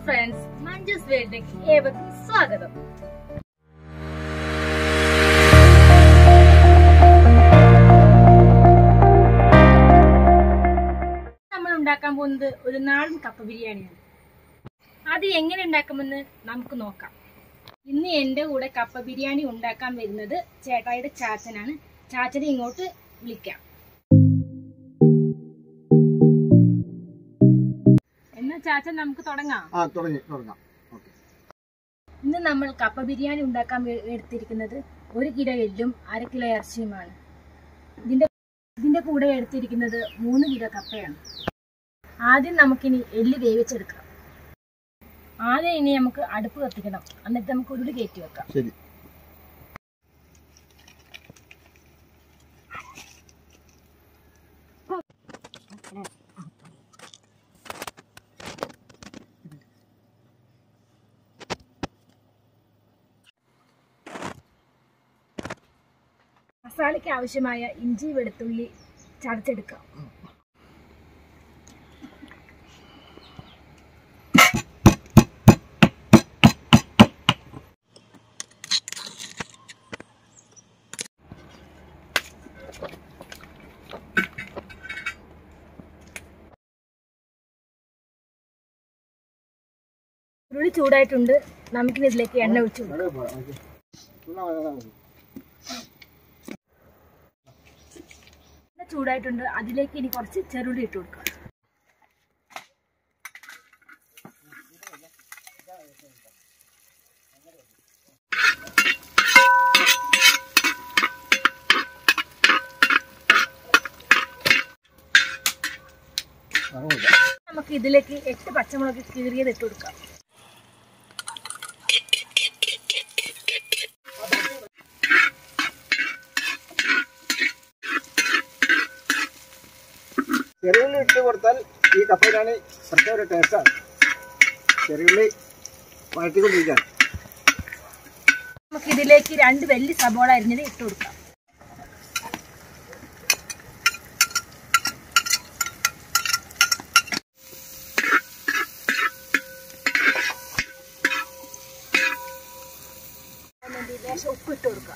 Friends Manju's വേൾഡിലേക്ക് ഏവർക്കും സ്വാഗതം നമ്മൾ ഉണ്ടാക്കാൻ പോകുന്നത് ഒരു നാടൻ കപ്പ ബിരിയാണിയാണ് അത് എങ്ങനെ ഉണ്ടാക്കുമെന്ന് നമുക്ക് നോക്കാം ഇന്ന് എൻ്റെ കൂടെ കപ്പ ബിരിയാണി ഉണ്ടാക്കാൻ വരുന്നത് ചേട്ടായിയുടെ ചാച്ചനാണ് ചാച്ചനെ ഇങ്ങോട്ട് വിളിക്കാം എന്നാ ചാച്ചൻ നമുക്ക് തുടങ്ങാം ആ തുടങ്ങി തുടങ്ങാം ഓക്കെ ഇന്ന് നമ്മൾ കപ്പ ബിരിയാണി ഉണ്ടാക്കാൻ വേ- എടുത്തിരിക്കുന്നത് ഒരു കിലോ എല്ലും അര കിലോ ഇറച്ചിയുമാണ് ഇതിന്റെ ഇതിന്റെ കൂടെ എടുത്തിരിക്കുന്നത് മൂന്ന് കിലോ കപ്പയാണ് ആദ്യം നമുക്കിനി എല്ല് വേവിച്ചെടുക്കാം ആദ്യം ഇനി നമുക്ക് അടുപ്പ് കത്തിക്കണം എന്നിട്ട് നമുക്ക് ഉരുളി കയറ്റി വെക്കാം ശരി മസാലയ്ക്ക് ആവശ്യമായ ഇഞ്ചി വെളുത്തുള്ളി ചതച്ചെടുക്കാം ഉരുളി ചൂടായിട്ടുണ്ട് നമുക്കിനി ഇതിലേക്ക് എണ്ണ ഒഴിച്ചു കൊടുക്കാം. അവിടെ പോരാ, ഓക്കേ. ഉള്ള വേദന മതി. എണ്ണ ചൂടായിട്ടുണ്ട് അതിലേക്ക് ഇനി കുറച്ച് ചെറുള്ളി ഇട്ട് കൊടുക്കാം മറന്നില്ല. നമുക്ക് ഇതിലേക്ക് എട്ട് പച്ചമുളക് കീറിയത് ഇട്ട് കൊടുക്കാം ചെറിയുള്ളി ഇട്ട് കൊടുത്താൽ ഈ കപ്പ ബിരിയാണി പ്രത്യേക ഒരു ടേസ്റ്റാണ് ചെറിയുള്ളി വഴറ്റിക്കൊണ്ടിരിക്കുകയാണ് നമുക്ക് ഇതിലേക്ക് രണ്ട് വലിയ സബോള അരിഞ്ഞത് ഇട്ട് കൊടുക്കാം എന്നിട്ട് ലേശം ഉപ്പ് ഇട്ട് കൊടുക്കാം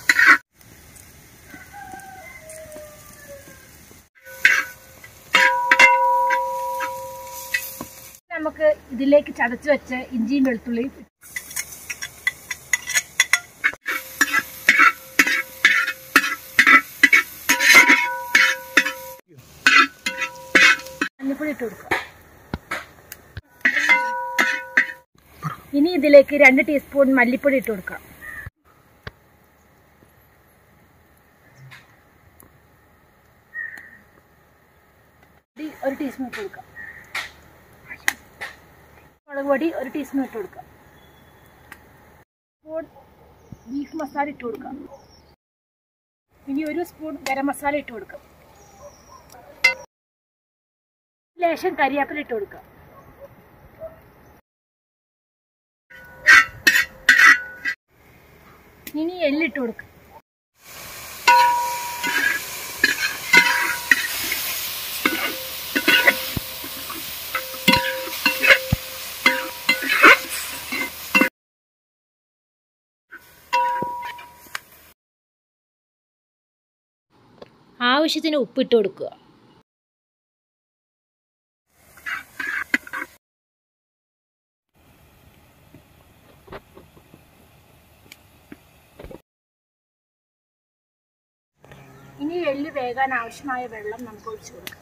നമുക്ക് ഇതിലേക്ക് ചതച്ച് വെച്ച ഇഞ്ചിയും വെളുത്തുള്ളിയും മഞ്ഞപ്പൊടി ഇട്ട് കൊടുക്കാം ഇനി ഇതിലേക്ക് രണ്ട് ടീസ്പൂൺ മല്ലിപ്പൊടി ഇട്ട് കൊടുക്കാം പൊടി ഒരു ടീസ്പൂൺ ഇട്ട് കൊടുക്കാം മുളക് പൊടി ഒരു ടീസ്പൂൺ ഇട്ട് കൊടുക്കാം സ്പൂൺ ബീഫ് മസാല ഇട്ട് കൊടുക്കാം ഇനി ഒരു സ്പൂൺ ഗരം മസാല ഇട്ട് കൊടുക്കാം ലേശം കരിയാപ്പില ഇട്ട് കൊടുക്കാം ഇനി എള്ളിട്ട് കൊടുക്കാം ആവശ്യത്തിന് ഉപ്പിട്ട് കൊടുക്കുക ഇനി എള്ളി വേകാൻ ആവശ്യമായ വെള്ളം നമുക്ക് ഒഴിച്ചു കൊടുക്കാം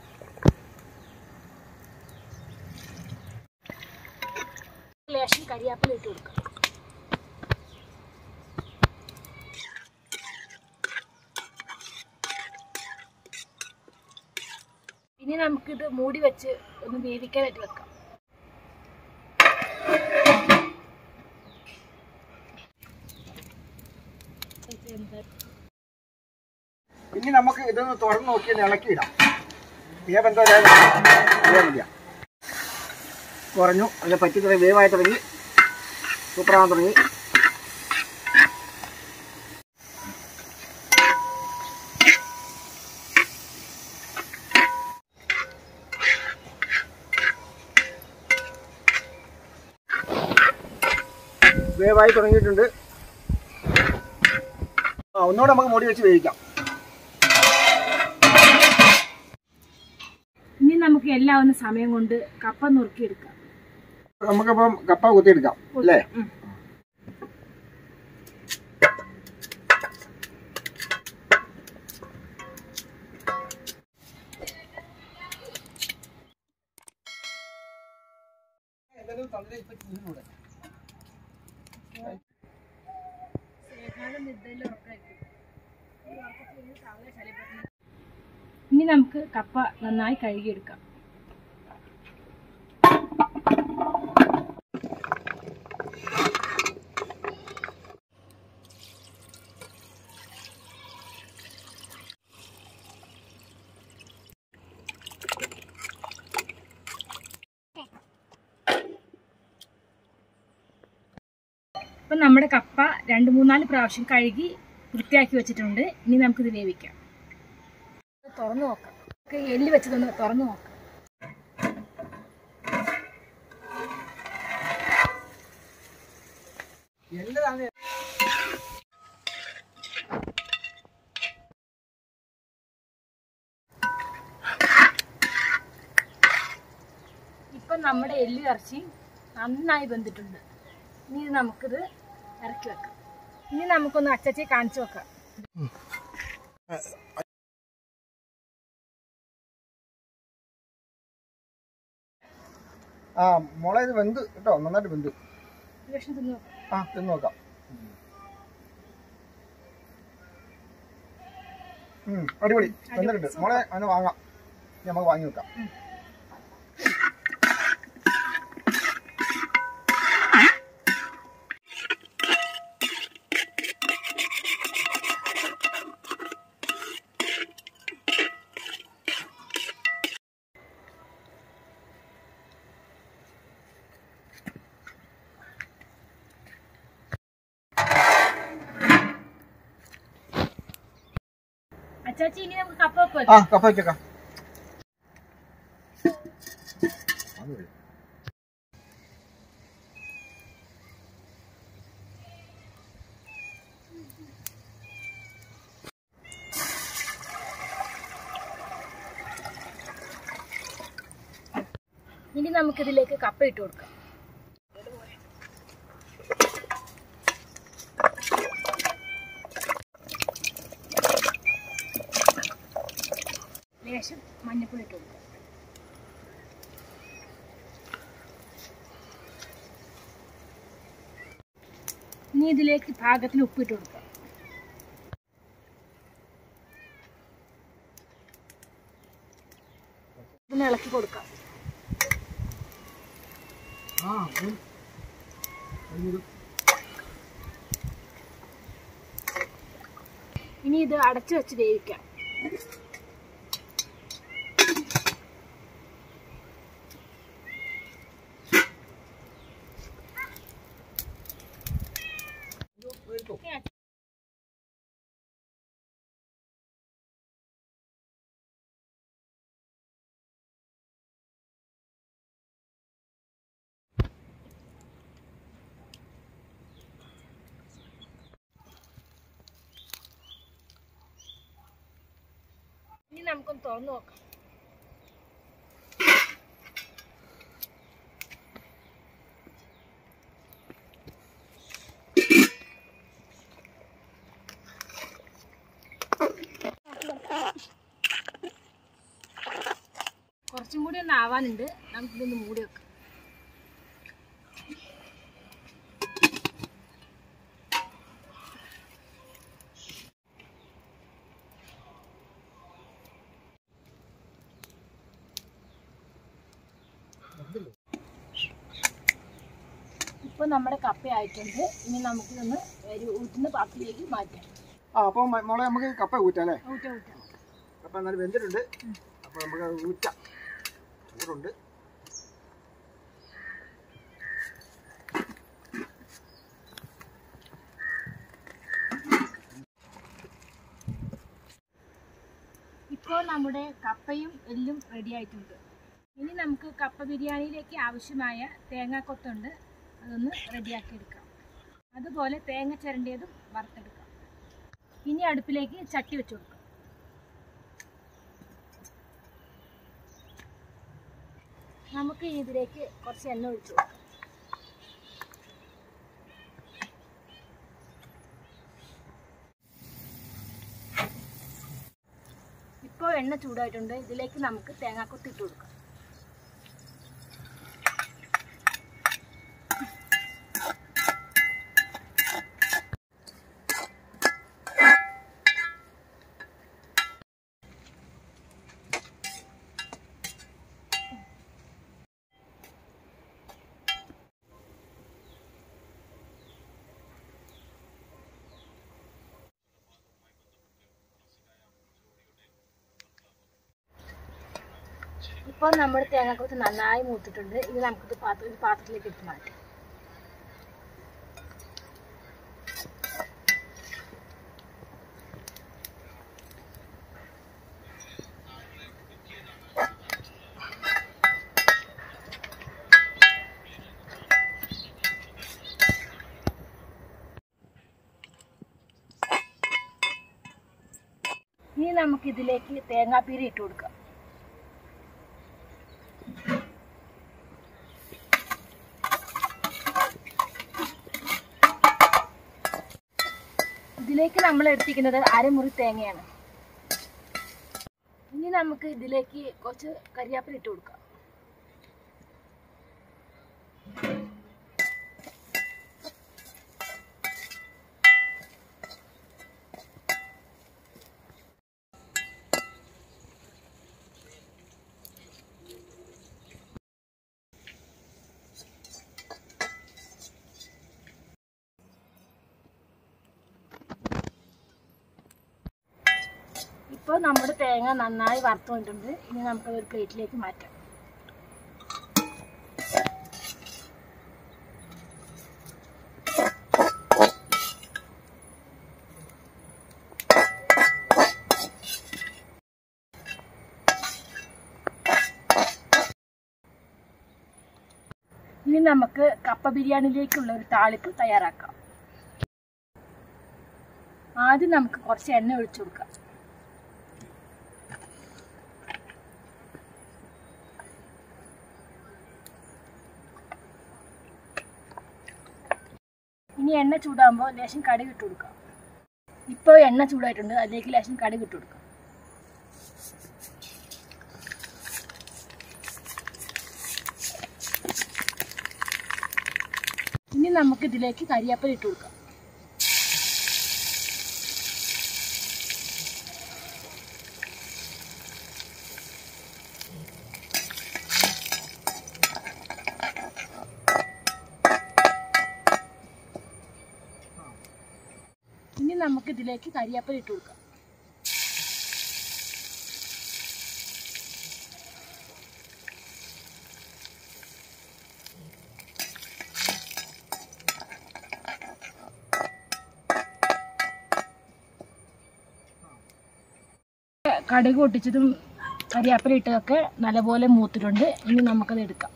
ലേശം കരിയാപ്പില ഇട്ട് കൊടുക്കാം ഇനി നമുക്കിത് മൂടി വെച്ച് ഒന്ന് വേവിക്കാനായിട്ട് വെക്കാം ഇനി നമുക്ക് ഇതൊന്ന് തുറന്ന് നോക്കി ഒന്ന് ഇളക്കിയിടാം വേവെന്തോ വേവില്ല കുറഞ്ഞു അത് പറ്റി തുടങ്ങി വേവായി തുടങ്ങി സൂപ്പറാകാൻ തുടങ്ങി വേവായി തുടങ്ങിയിട്ടുണ്ട് ആ ഒന്നുകൂടെ നമുക്ക് മൂടി വെച്ച് വേവിക്കാം ഇനി നമുക്ക് എല്ലാം ഒന്ന് സമയം കൊണ്ട് കപ്പ നുറുക്കിയെടുക്കാം നമുക്കപ്പം കപ്പ കുത്തിയെടുക്കാം അല്ലേ ഉം. ഇനി നമുക്ക് കപ്പ നന്നായി കഴുകിയെടുക്കാം ഇപ്പം നമ്മുടെ കപ്പ രണ്ട് മൂന്നാല് പ്രാവശ്യം കഴുകി വൃത്തിയാക്കി വെച്ചിട്ടുണ്ട് ഇനി നമുക്കിത് വേവിക്കാം തുറന്നു നോക്കാം ഒക്കെ എല്ല് വെച്ചതൊന്ന് തുറന്നു നോക്കാം എന്താണ് ഇപ്പം നമ്മുടെ എല്ല് ഇറച്ചി നന്നായി വെന്തിട്ടുണ്ട് ഇനി ഇത് നമുക്കിത് ഇറക്കി വെക്കാം ഇനി നമുക്കൊന്ന് അച്ചച്ചി കാണിച്ചു വെക്കാം ആ മുള ഇത് വെന്ത് കേട്ടോ നന്നായിട്ട് വെന്ത് ഒരു കഷ്ണം തിന്നു നോക്കാം ആ തിന്ന് നോക്കാം ഉം, അടിപൊളി വെന്തിട്ടുണ്ട് മോളെ അതിന് വാങ്ങാം ഇനി നമുക്ക് വാങ്ങി വെക്കാം അച്ചാച്ചി ഇനി നമുക്ക് കപ്പ വെപ്പ് ആ വെക്കാം കപ്പ വെച്ചേക്കാം ഇനി നമുക്കിതിലേക്ക് കപ്പ ഇട്ട് കൊടുക്കാം ലേശം മഞ്ഞപ്പൊടി ഇട്ട് കൊടുക്കാം ഇനി ഇതിലേക്ക് പാകത്തിന് ഉപ്പിട്ട് കൊടുക്കാം ഇതിനെ ഇളക്കി കൊടുക്കാം ആ ഉം. കഴിഞ്ഞിത്. ഇനി ഇത് അടച്ചു വെച്ച് വേവിക്കാം ഇനി നമുക്കൊന്ന് തുറന്നു നോക്കാം കുറച്ചും കൂടി ഒന്ന് ആവാനുണ്ട് നമുക്കിതൊന്ന് മൂടി വെക്കാം ഇപ്പോൾ നമ്മുടെ കപ്പ ആയിട്ടുണ്ട് ഇനി നമുക്കിതൊന്ന് ഒരു ഊറ്റുന്ന പാത്രത്തിലേക്ക് മാറ്റാം ആ അപ്പോൾ മോളെ നമുക്ക് കപ്പ ഊറ്റാം അല്ലേ ഊറ്റ ഊറ്റാം കപ്പ എന്നാലും വെന്തിട്ടുണ്ട് അപ്പോൾ നമുക്ക് അത് ഊറ്റാം ചൂടുണ്ട് ഇപ്പോൾ നമ്മുടെ കപ്പയും എല്ലും റെഡി ആയിട്ടുണ്ട് ഇനി നമുക്ക് കപ്പ ബിരിയാണിയിലേക്ക് ആവശ്യമായ തേങ്ങാക്കൊത്തുണ്ട് അതൊന്ന് റെഡിയാക്കി എടുക്കാം അതുപോലെ തേങ്ങ ചിരണ്ടിയതും വറുത്തെടുക്കാം ഇനി അടുപ്പിലേക്ക് ചട്ടി വെച്ച് കൊടുക്കാം നമുക്ക് ഇതിലേക്ക് കുറച്ച് എണ്ണ ഒഴിച്ചു കൊടുക്കാം ഇപ്പോൾ എണ്ണ ചൂടായിട്ടുണ്ട് ഇതിലേക്ക് നമുക്ക് തേങ്ങാക്കൊത്ത് ഇട്ട് കൊടുക്കാം ഇപ്പോൾ നമ്മുടെ തേങ്ങാക്കൊത്ത് നന്നായി മൂത്തിട്ടുണ്ട് ഇത് നമുക്കിത് പാത്ര ഒരു പാത്രത്തിലേക്ക് എടുത്ത് മാറ്റാം ഇനി നമുക്ക് ഇതിലേക്ക് തേങ്ങാപ്പീരി ഇട്ട് കൊടുക്കാം ഇതിലേക്ക് നമ്മൾ എടുത്തിരിക്കുന്നത് അരമുറി തേങ്ങയാണ് ഇനി നമുക്ക് ഇതിലേക്ക് കുറച്ച് കരിയാപ്പില ഇട്ട് കൊടുക്കാം ഇപ്പോൾ നമ്മുടെ തേങ്ങ നന്നായി വറുത്ത് കൊണ്ടിട്ടുണ്ട് ഇനി നമുക്ക് ഒരു പ്ലേറ്റിലേക്ക് മാറ്റാം ഇനി നമുക്ക് കപ്പ ബിരിയാണിയിലേക്കുള്ള ഒരു താളിപ്പ് തയ്യാറാക്കാം ആദ്യം നമുക്ക് കുറച്ച് എണ്ണ ഒഴിച്ചു കൊടുക്കാം ഇനി എണ്ണ ചൂടാകുമ്പോൾ ലേശം കടുക് ഇട്ട് കൊടുക്കാം ഇപ്പോൾ എണ്ണ ചൂടായിട്ടുണ്ട് അതിലേക്ക് ലേശം കടുക് ഇട്ട് കൊടുക്കാം ഇനി നമുക്ക് ഇതിലേക്ക് കരിയാപ്പല ഇട്ട് കൊടുക്കാം ഇനി നമുക്ക് ഇതിലേക്ക് കരിയാപ്പല ഇട്ട് കൊടുക്കാം കടുക് പൊട്ടിച്ചതും കരിയാപ്പല ഇട്ടതൊക്കെ നല്ലപോലെ മൂത്തിട്ടുണ്ട് ഇനി നമുക്കത് എടുക്കാം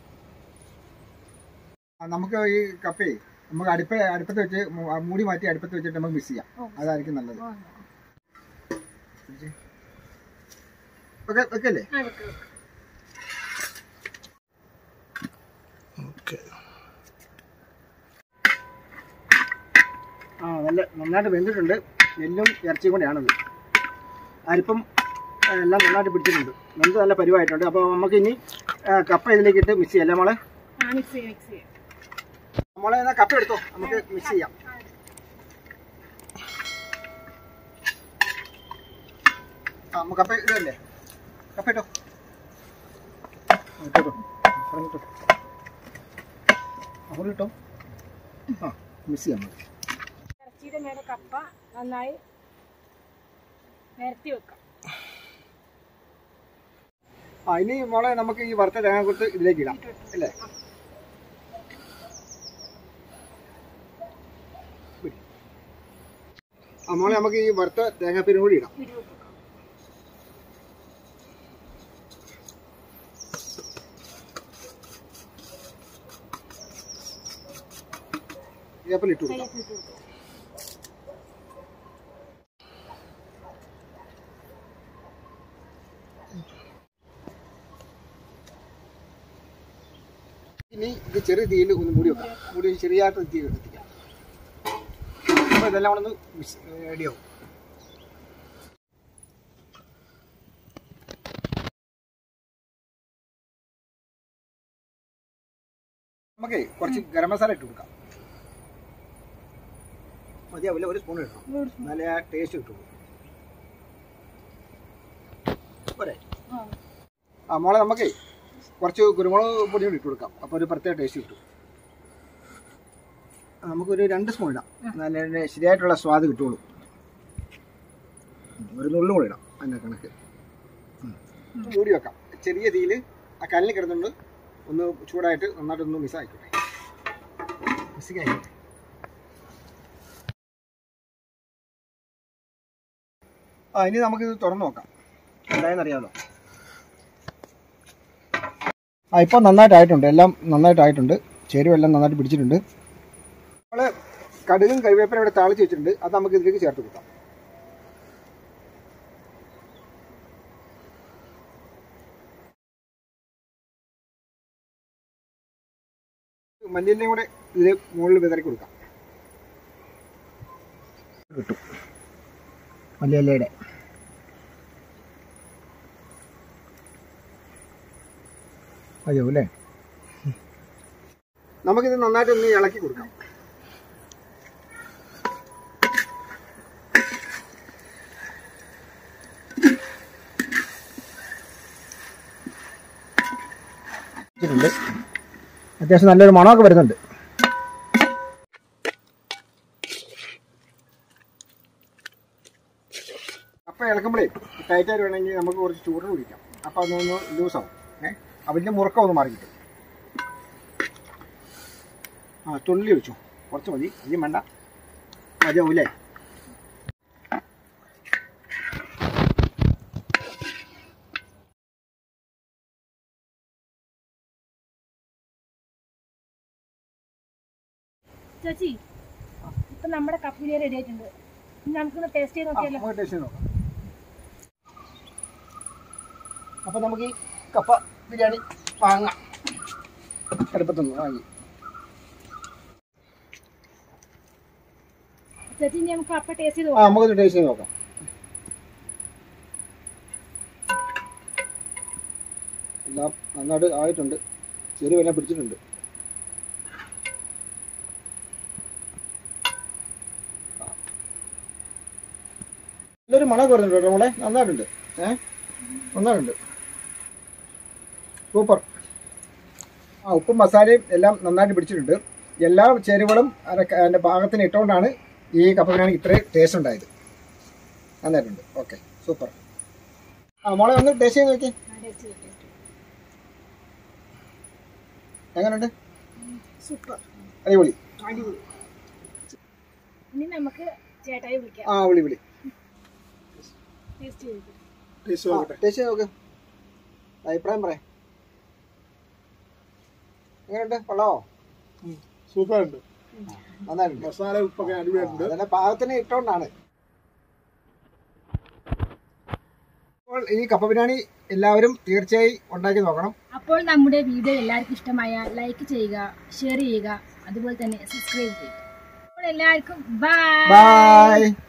ആ, നമുക്ക് ഈ കപ്പേ നമുക്ക് അടുപ്പ് അടുപ്പത്ത് വെച്ച് മൂ- ആ മൂടി മാറ്റി അടുപ്പത്ത് വെച്ചിട്ട് നമുക്ക് മിക്സ് ചെയ്യാം അതായിരിക്കും നല്ലത് ഓക്കെ വെക്കല്ലേ ആ, വെക്ക്, വെക്ക്. ആ നല്ല നന്നായിട്ട് വെന്തിട്ടുണ്ട് നെല്ലും ഇറച്ചിയും കൂടെയാണത് അരിപ്പം ആ, എല്ലാം നന്നായിട്ട് പിടിച്ചിട്ടുണ്ട് വെന്ത് നല്ല പരിവായിട്ടുണ്ട് അപ്പോൾ നമുക്ക് ഇനി ആ, കപ്പ ഇതിലേക്ക് ഇട്ട് മിക്സ് ചെയ്യാം അല്ലേ മോളെ ആ മിക്സ് ചെയ്യാം മിക്സ് ചെയ്യാം മോളെ എന്നാ കപ്പ എടുത്തോ നമുക്ക് മിക്സ് ചെയ്യാം ആ നമുക്ക് കപ്പ ഇതല്ലേ കപ്പ ഇട്ടോ ആ, ഇട്ടോ പറഞ്ഞിട്ടോ അവിടെ ഇട്ടോ ആ മിക്സ് ചെയ്യാം നമുക്ക് ഇറച്ചിയുടെ മേലെ കപ്പ നന്നായി നിരത്തി വെക്കാം ആ ഇനി മോളെ നമുക്ക് ഈ വറുത്ത തേങ്ങ കൊടുത്ത് ഇതിലേക്ക് ഇടാം അല്ലേ ആ മോളെ നമുക്ക് ഈ വറുത്ത തേങ്ങാപ്പീരും കൂടി ഇടാം ഇടി വെക്കാം കരിവേപ്പില ഇട്ട് കൊടുക്കാം കരിവേപ്പില ഇട്ട് കൊടുക്കുക. ഇനി ഇത് ചെറിയ തീയിൽ ഒന്ന് മൂടി വെക്കാം മൂടി ചെറിയായിട്ട് തീ എത്തിക്കാം അപ്പോൾ ഇതെല്ലാം കൂടെ ഒന്ന് റെഡിയാവും നമുക്ക് കുറച്ച് ഗരം മസാല ഇട്ട് കൊടുക്കാം മതിയാവില്ല ഒരു സ്പൂൺ ഇടണം ഒരു സ്പൂൺ. നല്ല ടേസ്റ്റ് കിട്ടുള്ളൂ പോരെ ആ. ആ മോളെ നമുക്ക് കുറച്ച് കുരുമുളക് പൊടി കൂടി ഇട്ട് കൊടുക്കാം അപ്പോൾ ഒരു പ്രത്യേക ടേസ്റ്റ് കിട്ടും ആ, നമുക്കൊരു രണ്ട് സ്പൂൺ ഇടാം നല്ല ഒരു ശരിയായിട്ടുള്ള സ്വാദ് കിട്ടുള്ളൂ ഉം, ഒരു നുള്ളും കൂടി ഇടാം അതിൻ്റെ കണക്ക് ഉം. മൂടി വെക്കാം ചെറിയ തീയിൽ ആ കല്ലിൽ കിടന്നുകൊണ്ട് ഒന്ന് ചൂടായിട്ട് നന്നായിട്ടൊന്ന് മിസ് ആയിക്കോട്ടെ മിസ്സിങ് ആയിക്കോട്ടെ ആ ഇനി നമുക്കിത് തുറന്നു നോക്കാം എന്തായെന്ന് അറിയാമല്ലോ ആ ഇപ്പോൾ നന്നായിട്ടായിട്ടുണ്ട് എല്ലാം നന്നായിട്ടായിട്ടുണ്ട് ചേരുവെല്ലാം നന്നായിട്ട് പിടിച്ചിട്ടുണ്ട് നമ്മൾ കടുകും കറിവേപ്പിലും ഇവിടെ താളിച്ച് വെച്ചിട്ടുണ്ട് അത് നമുക്ക് ഇതിലേക്ക് ചേർത്ത് കൊടുക്കാം മല്ലിയിലയും കൂടെ ഇതിൽ മുകളിൽ വിതറി കൊടുക്കാം കിട്ടും മല്ലിയിലയുടെ അയ്യോ അല്ലേ നമുക്കിത് നന്നായിട്ട് ഒന്ന് ഇളക്കി കൊടുക്കാം വെച്ചിട്ടുണ്ട് അത്യാവശ്യം നല്ലൊരു മണമൊക്കെ വരുന്നുണ്ട് അപ്പം ഇളക്കുമ്പോഴേ ടൈറ്റായിട്ട് വേണമെങ്കിൽ നമുക്ക് കുറച്ച് ചൂട് കുടിക്കാം അപ്പം അതൊന്ന് ലൂസാവും ഏ അതിൻ്റെ മുറുക്കം ഒന്ന് മാറി കിട്ടും ആ തുള്ളി വെച്ചു കുറച്ച് മതി അധികം വേണ്ട മതിയാവൂലേ ചേച്ചി ഇപ്പൊ നമ്മുടെ കപ്പ് ബിരിയാണി റെഡി ആയിട്ടുണ്ട് ഇനി നമുക്കൊന്ന് ടേസ്റ്റ് ചെയ്ത് ആ, നോക്കിയാലോ നമുക്ക് ടേസ്റ്റ് ചെയ്ത് നോക്കാം അപ്പം നമുക്ക് ഈ കപ്പ ബിരിയാണി വാങ്ങാം അടുപ്പത്തുനിന്ന് വാങ്ങി ചേച്ചി ഇനി നമുക്ക് കപ്പ ടേസ്റ്റ് ചെയ്ത് ആ നോക്കാം നമുക്കൊന്ന് ടേസ്റ്റ് ചെയ്ത് നോക്കാം എല്ലാം നന്നായിട്ട് ആയിട്ടുണ്ട് ചെരുവെല്ലാം പിടിച്ചിട്ടുണ്ട് നല്ലൊരു മണമൊക്കെ വരുന്നുണ്ട് കേട്ടോ നമ്മളെ നന്നായിട്ടുണ്ട് ഏ നന്നായിട്ടുണ്ട് സൂപ്പർ ആ ഉപ്പും മസാലയും എല്ലാം നന്നായിട്ട് പിടിച്ചിട്ടുണ്ട് എല്ലാ ചേരുവകളും അതിന്റെ അതിൻ്റെ പാകത്തിന് ഇട്ടുകൊണ്ടാണ് ഈ കപ്പ ബിരിയാണി ഇത്രയും ടേസ്റ്റ് ഉണ്ടായത് നന്നായിട്ടുണ്ട് ഓക്കെ സൂപ്പർ ആ മോളെ ഒന്ന് ടേസ്റ്റ് ചെയ്ത് നോക്കി എങ്ങനെയുണ്ട് സൂപ്പർ അടിപൊളി ഇനി നമുക്ക് ചേട്ടായി വിളിക്കാം ആ വിളി വിളി ടേസ്റ്റ് ചെയ്ത് ടേസ്റ്റ് ചെയ്ത് നോക്ക് അഭിപ്രായം പറയാം എങ്ങനെയുണ്ട് കൊള്ളാവോ സൂപ്പർ ഉണ്ട് നന്നായിട്ടുണ്ട് മസാല ഉപ്പൊക്കെ അടിപൊളിയായിട്ടുണ്ട് അതിന്റെ പാകത്തിന് ഇട്ടുകൊണ്ടാണ് അപ്പോൾ ഈ കപ്പ ബിരിയാണി എല്ലാവരും തീർച്ചയായും ഉണ്ടാക്കി നോക്കണം അപ്പോൾ നമ്മുടെ വീഡിയോ എല്ലാവർക്കും ഇഷ്ടമായ ലൈക്ക് ചെയ്യുക ഷെയർ ചെയ്യുക അതുപോലെ തന്നെ സബ്സ്ക്രൈബ് ചെയ്യുക അപ്പോൾ എല്ലാവർക്കും ബൈ ബൈ